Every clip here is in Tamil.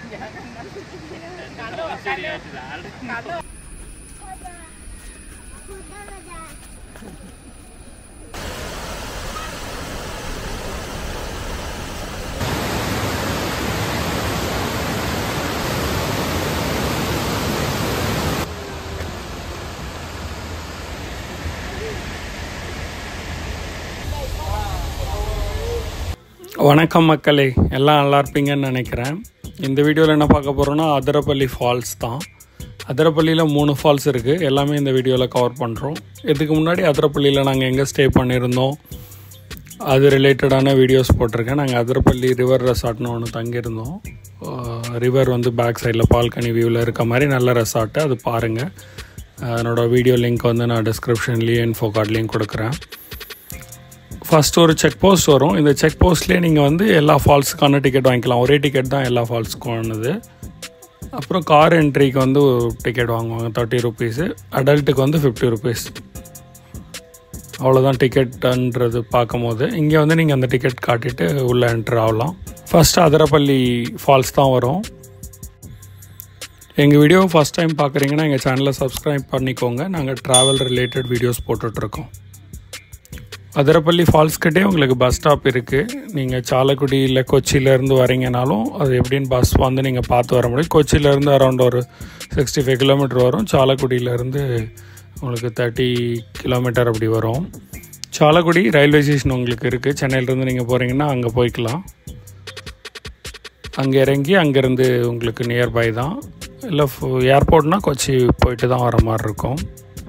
வணக்கம் மக்களே எல்லாம் நல்லா இருப்பீங்கன்னு நினைக்கிறேன் இந்த வீடியோவில் என்ன பார்க்க போகிறோன்னா அதிரப்பள்ளி ஃபால்ஸ் தான் அதிரப்பள்ளியில் மூணு ஃபால்ஸ் இருக்குது எல்லாமே இந்த வீடியோவில் கவர் பண்ணுறோம் இதுக்கு முன்னாடி அதிரப்பள்ளியில் நாங்கள் எங்கே ஸ்டே பண்ணியிருந்தோம் அது ரிலேட்டடான வீடியோஸ் போட்டிருக்கேன் நாங்கள் அதிரப்பள்ளி ரிவர் ரெசார்ட்னு ஒன்று தங்கியிருந்தோம் ரிவர் வந்து பேக் சைடில் பால்கனி வியூவில் இருக்க மாதிரி நல்ல ரெசார்ட்டு அது பாருங்கள் அதனோட வீடியோ லிங்க் வந்து நான் டிஸ்கிரிப்ஷன்லேயும் இன்ஃபோ கார்ட்லேயும் கொடுக்குறேன் ஃபர்ஸ்ட் ஒரு செக் போஸ்ட் வரும் இந்த செக் போஸ்ட்லேயே நீங்கள் வந்து எல்லா ஃபால்ஸுக்கான டிக்கெட் வாங்கிக்கலாம் ஒரே டிக்கெட் தான் எல்லா ஃபால்ஸுக்கானது அப்புறம் கார் என்ட்ரிக்கு வந்து டிக்கெட் வாங்குவாங்க தேர்ட்டி ருபீஸு அடல்ட்டுக்கு வந்து ஃபிஃப்டி ருபீஸ் அவ்வளோதான் டிக்கெட்டுன்றது பார்க்கும்போது இங்கே வந்து நீங்கள் அந்த டிக்கெட் காட்டிட்டு உள்ளே என்ட்ரு ஆகலாம் ஃபஸ்ட்டு அதிரப்பள்ளி ஃபால்ஸ் தான் வரும் எங்கள் வீடியோ ஃபஸ்ட் டைம் பார்க்குறீங்கன்னா எங்கள் சேனலை சப்ஸ்கிரைப் பண்ணிக்கோங்க நாங்கள் ட்ராவல் ரிலேட்டட் வீடியோஸ் போட்டுட்ருக்கோம் அதிரப்பள்ளி ஃபால்ஸ்கிட்டே உங்களுக்கு பஸ் ஸ்டாப் இருக்குது நீங்கள் சாலக்குடி இல்லை கொச்சியிலேருந்து வரீங்கனாலும் அது எப்படின்னு பஸ் வந்து நீங்கள் பார்த்து வர முடியும் கொச்சியிலேருந்து அரௌண்ட் ஒரு சிக்ஸ்டி ஃபைவ் கிலோமீட்டர் வரும் சாலக்குடியிலேருந்து உங்களுக்கு தேர்ட்டி கிலோமீட்டர் அப்படி வரும் சாலக்குடி ரயில்வே ஸ்டேஷன் உங்களுக்கு இருக்குது சென்னையிலேருந்து நீங்கள் போகிறீங்கன்னா அங்கே போய்க்கலாம் அங்கே இறங்கி அங்கேருந்து உங்களுக்கு நியர்பை தான் இல்லை ஏர்போர்ட்னால் கொச்சி போயிட்டு தான் வர மாதிரி இருக்கும்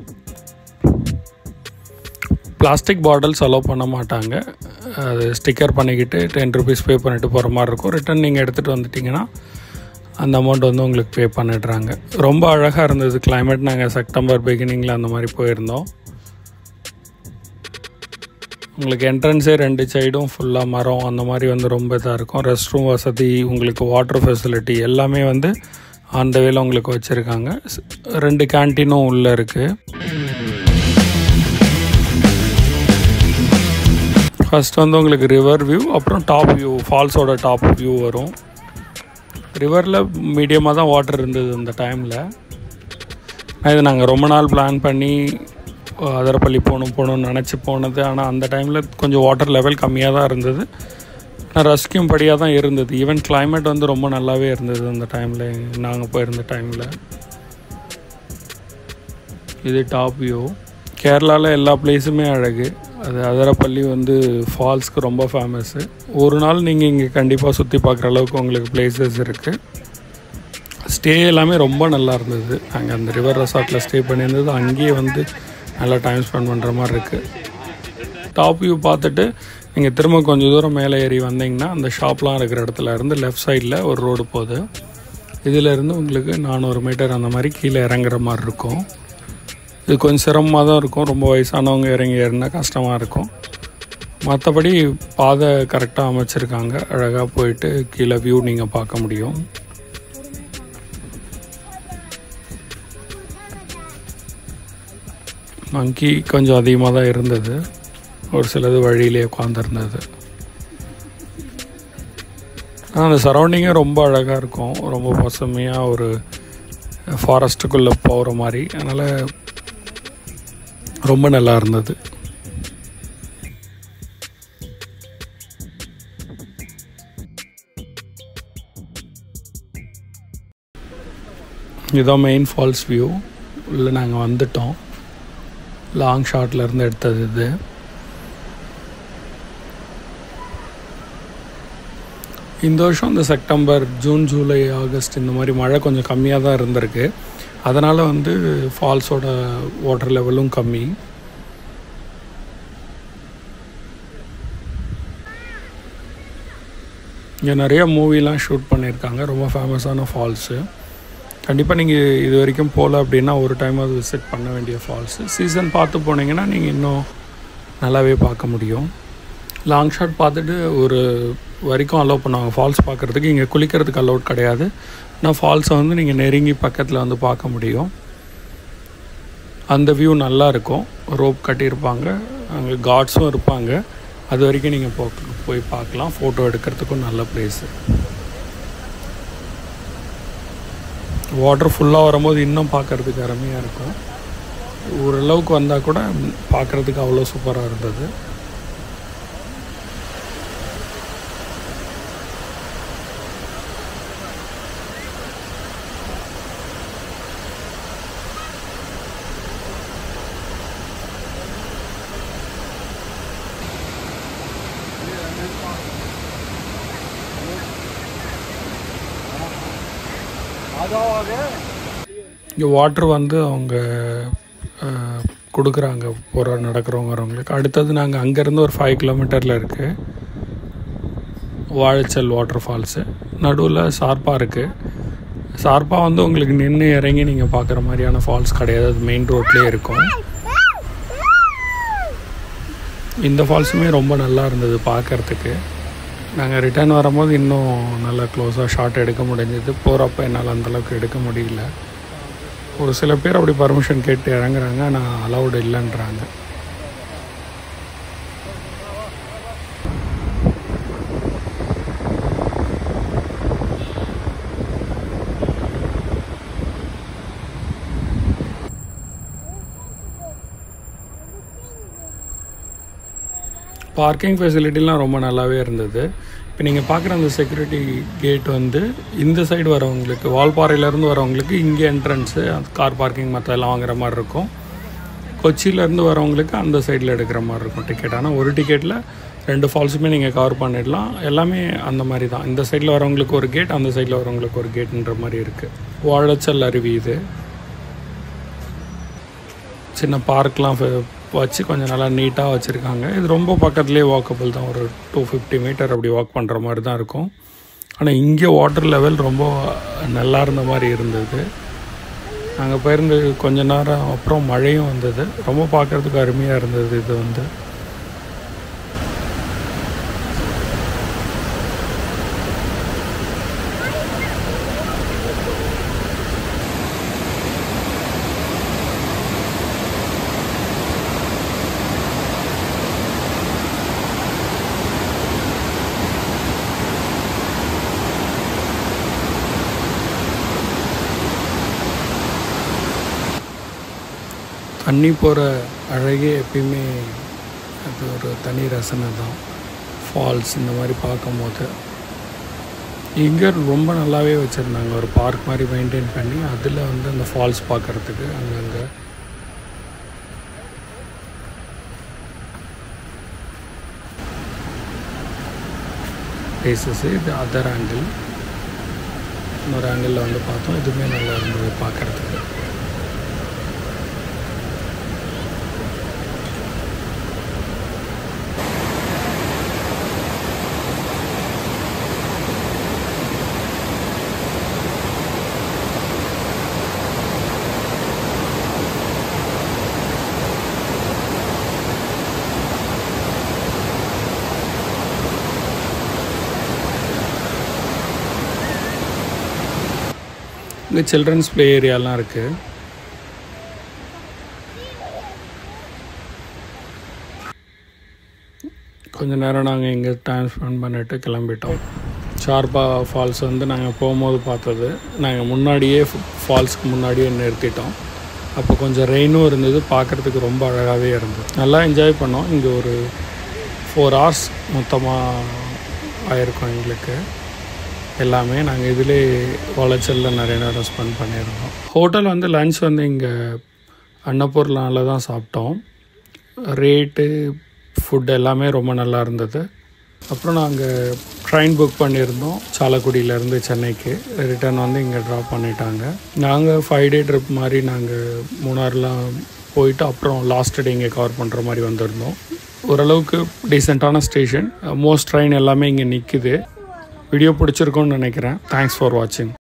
பிளாஸ்டிக் பாட்டில்ஸ் அலோவ் பண்ண மாட்டாங்க அது ஸ்டிக்கர் பண்ணிக்கிட்டு டென் ருபீஸ் பே பண்ணிட்டு போகிற மாதிரி இருக்கும் ரிட்டன் நீங்கள் எடுத்துகிட்டு வந்துட்டிங்கன்னா அந்த அமௌண்ட் வந்து உங்களுக்கு பே பண்ணிடுறாங்க ரொம்ப அழகாக இருந்தது கிளைமேட் நாங்கள் செப்டம்பர் பிகினிங்கில் அந்த மாதிரி போயிருந்தோம் உங்களுக்கு என்ட்ரன்ஸே ரெண்டு சைடும் ஃபுல்லாக மரம் அந்த மாதிரி வந்து ரொம்ப இதாக இருக்கும் ரெஸ்ட் ரூம் வசதி உங்களுக்கு வாட்டர் ஃபெசிலிட்டி எல்லாமே வந்து அந்த வேல உங்களுக்கு வச்சுருக்காங்க ரெண்டு கேன்டீனும் உள்ளே இருக்குது ஃபஸ்ட் வந்து உங்களுக்கு ரிவர் வியூ அப்புறம் டாப் வியூ ஃபால்ஸோட டாப் வியூ வரும் ரிவரில் மீடியமாக தான் வாட்டர் இருந்தது அந்த டைமில் இது நாங்கள் ரொம்ப நாள் பிளான் பண்ணி அதரப்பள்ளி போகணும் போகணும்னு நினச்சி போனது ஆனால் அந்த டைமில் கொஞ்சம் வாட்டர் லெவல் கம்மியாக தான் இருந்தது ஆனால் ரசிக்கும் படியாக தான் இருந்தது ஈவன் கிளைமேட் வந்து ரொம்ப நல்லாவே இருந்தது அந்த டைமில் நாங்கள் போயிருந்த டைமில் இது டாப் வியூ கேரளாவில் எல்லா பிளேஸுமே அழகு அது அதரப்பள்ளி வந்து ஃபால்ஸ்க்கு ரொம்ப ஃபேமஸ்ஸு ஒரு நாள் நீங்கள் இங்கே கண்டிப்பாக சுற்றி பார்க்குற அளவுக்கு உங்களுக்கு பிளேசஸ் இருக்குது ஸ்டே எல்லாமே ரொம்ப நல்லா இருந்தது நாங்கள் அந்த ரிவர் ரெசார்ட்டில் ஸ்டே பண்ணியிருந்தது அங்கேயே வந்து நல்லா டைம் ஸ்பெண்ட் பண்ணுற மாதிரி இருக்குது டாப் வியூ பார்த்துட்டு நீங்கள் திரும்ப கொஞ்சம் தூரம் மேலே ஏறி வந்தீங்கன்னா அந்த ஷாப்லாம் இருக்கிற இடத்துல இருந்து லெஃப்ட் சைடில் ஒரு ரோடு போகுது இதிலேருந்து உங்களுக்கு நானூறு மீட்டர் அந்த மாதிரி கீழே இறங்குற மாதிரி இருக்கும் இது கொஞ்சம் சிரமமாக தான் இருக்கும் ரொம்ப வயசானவங்க இறங்கி ஏறினா கஷ்டமாக இருக்கும் மற்றபடி பாதை கரெக்டாக அமைச்சிருக்காங்க அழகாக போயிட்டு கீழே வியூ நீங்கள் பார்க்க முடியும் மங்கி கொஞ்சம் அதிகமாக தான் இருந்தது ஒரு சிலது வழியிலே உட்காந்துருந்தது அந்த சரௌண்டிங்கே ரொம்ப அழகாக இருக்கும் ரொம்ப பசுமையாக ஒரு ஃபாரஸ்ட்டுக்குள்ளே போகிற மாதிரி அதனால் ரொம்ப நல்லா இருந்தது இதுதான் மெயின் ஃபால்ஸ் வியூ உள்ளே நாங்கள் வந்துட்டோம் லாங் ஷாட்டில் இருந்து எடுத்தது இது இந்த வருஷம் இந்த செப்டம்பர் ஜூன் ஜூலை ஆகஸ்ட் இந்த மாதிரி மழை கொஞ்சம் கம்மியாக தான் இருந்திருக்கு அதனால் வந்து ஃபால்ஸோட வாட்டர் லெவலும் கம்மி இங்கே நிறைய மூவிலாம் ஷூட் பண்ணியிருக்காங்க ரொம்ப ஃபேமஸான ஃபால்ஸு கண்டிப்பாக நீங்கள் இது வரைக்கும் போகல அப்படின்னா ஒரு டைம் அது விசிட் பண்ண வேண்டிய ஃபால்ஸு சீசன் பார்த்து போனீங்கன்னா நீங்கள் இன்னும் நல்லாவே பார்க்க முடியும் லாங் ஷாட் பார்த்துட்டு ஒரு வரைக்கும் அலோவ் பண்ணுவாங்க ஃபால்ஸ் பார்க்குறதுக்கு இங்கே குளிக்கிறதுக்கு அலோட் கிடையாது ஆனால் ஃபால்ஸை வந்து நீங்கள் நெருங்கி பக்கத்தில் வந்து பார்க்க முடியும் அந்த வியூ நல்லா இருக்கும் ரோப் கட்டியிருப்பாங்க அங்கே காட்ஸும் இருப்பாங்க அது வரைக்கும் நீங்கள் போ போய் பார்க்கலாம் ஃபோட்டோ எடுக்கிறதுக்கும் நல்ல ப்ளேஸு வாட்டர் ஃபுல்லாக வரும்போது இன்னும் பார்க்குறதுக்கு அருமையாக இருக்கும் ஓரளவுக்கு வந்தால் கூட பார்க்குறதுக்கு அவ்வளோ சூப்பராக இருந்தது இங்கே வாட்ரு வந்து அவங்க அஹ், கொடுக்குறாங்க போகிற நடக்கிறவங்க வரவங்களுக்கு அடுத்தது நாங்கள் அங்கேருந்து ஒரு ஃபைவ் கிலோமீட்டரில் இருக்குது வாழைச்சல் வாட்டர் ஃபால்ஸு நடுவில் சார்பா இருக்குது சார்பா வந்து உங்களுக்கு நின்று இறங்கி நீங்கள் பார்க்குற மாதிரியான ஃபால்ஸ் கிடையாது அது மெயின் ரோட்லேயே இருக்கும் இந்த ஃபால்ஸுமே ரொம்ப நல்லா இருந்தது பார்க்கறதுக்கு நாங்கள் ரிட்டர்ன் வரும்போது இன்னும் நல்லா க்ளோஸாக ஷாட் எடுக்க முடிஞ்சது போகிறப்ப என்னால் அந்தளவுக்கு எடுக்க முடியல ஒரு சில பேர் அப்படி பர்மிஷன் கேட்டு இறங்குறாங்க ஆனால் அலௌடு இல்லைன்றாங்க பார்க்கிங் ஃபெசிலிட்டிலாம் ரொம்ப நல்லாவே இருந்தது இப்போ நீங்கள் பார்க்குற அந்த செக்யூரிட்டி கேட் வந்து இந்த சைடு வரவங்களுக்கு வால்பாறையிலேருந்து வரவங்களுக்கு இங்கே என்ட்ரன்ஸு கார் பார்க்கிங் மற்ற எல்லாம் வாங்குற மாதிரி இருக்கும் கொச்சியிலேருந்து வரவங்களுக்கு அந்த சைடில் எடுக்கிற மாதிரி இருக்கும் டிக்கெட் ஆனால் ஒரு டிக்கெட்டில் ரெண்டு ஃபால்ஸுமே நீங்கள் கவர் பண்ணிடலாம் எல்லாமே அந்த மாதிரி தான் இந்த சைடில் வரவங்களுக்கு ஒரு கேட் அந்த சைடில் வரவங்களுக்கு ஒரு கேட்டுன்ற மாதிரி இருக்குது வாழைச்சல் அருவி இது சின்ன பார்க்லாம் வச்சு கொஞ்சம் நல்லா நீட்டாக வச்சுருக்காங்க இது ரொம்ப பக்கத்துலேயே வாக்கபிள் தான் ஒரு டூ ஃபிஃப்டி மீட்டர் அப்படி வாக் பண்ணுற மாதிரி தான் இருக்கும் ஆனால் இங்கே வாட்டர் லெவல் ரொம்ப நல்லா இருந்த மாதிரி இருந்தது நாங்கள் போயிருந்து கொஞ்ச நேரம் அப்புறம் மழையும் வந்தது ரொம்ப பார்க்குறதுக்கு அருமையாக இருந்தது இது வந்து தண்ணி போகிற அழகே எப்பயுமே அது ஒரு தனி ரசனை தான் ஃபால்ஸ் இந்த மாதிரி பார்க்கும்போது இங்கே ரொம்ப நல்லாவே வச்சுருந்தாங்க ஒரு பார்க் மாதிரி மெயின்டைன் பண்ணி அதில் வந்து அந்த ஃபால்ஸ் பார்க்குறதுக்கு அங்கங்கே பிளேசஸ் இது அதர் ஆங்கிள் இன்னொரு ஆங்கிளில் வந்து பார்த்தோம் இதுவுமே நல்லா இருந்தது பார்க்குறதுக்கு இங்கே சில்ட்ரன்ஸ் ப்ளே ஏரியாலாம் இருக்குது கொஞ்ச நேரம் நாங்கள் இங்கே டைம் ஸ்பெண்ட் பண்ணிட்டு கிளம்பிட்டோம் ஷார்பா ஃபால்ஸ் வந்து நாங்கள் போகும்போது பார்த்தது நாங்கள் முன்னாடியே ஃபால்ஸ்க்கு முன்னாடியே நிறுத்திட்டோம் அப்போ கொஞ்சம் ரெயினும் இருந்தது பார்க்குறதுக்கு ரொம்ப அழகாகவே இருந்தது நல்லா என்ஜாய் பண்ணோம் இங்கே ஒரு ஃபோர் ஹவர்ஸ் மொத்தமாக ஆயிருக்கும் எங்களுக்கு எல்லாமே நாங்கள் இதிலே வளைச்சலில் நிறைய நேரம் ஸ்பெண்ட் பண்ணியிருந்தோம் ஹோட்டல் வந்து லன்ச் வந்து இங்கே அன்னபூர்லாவில் தான் சாப்பிட்டோம் ரேட்டு ஃபுட் எல்லாமே ரொம்ப நல்லா இருந்தது அப்புறம் நாங்கள் ட்ரெயின் புக் பண்ணியிருந்தோம் சாலக்குடியிலேருந்து சென்னைக்கு ரிட்டர்ன் வந்து இங்கே ட்ராப் பண்ணிட்டாங்க நாங்கள் ஃபைவ் டே ட்ரிப் மாதிரி நாங்கள் மூணார்லாம் போயிட்டு அப்புறம் லாஸ்ட் டே இங்கே கவர் பண்ணுற மாதிரி வந்திருந்தோம் ஓரளவுக்கு டீசெண்டான ஸ்டேஷன் மோஸ்ட் ட்ரெயின் எல்லாமே இங்கே நிற்குது வீடியோ பிடிச்சிருக்கோன்னு நினைக்கிறேன் தேங்க்ஸ் ஃபார் வாட்சிங்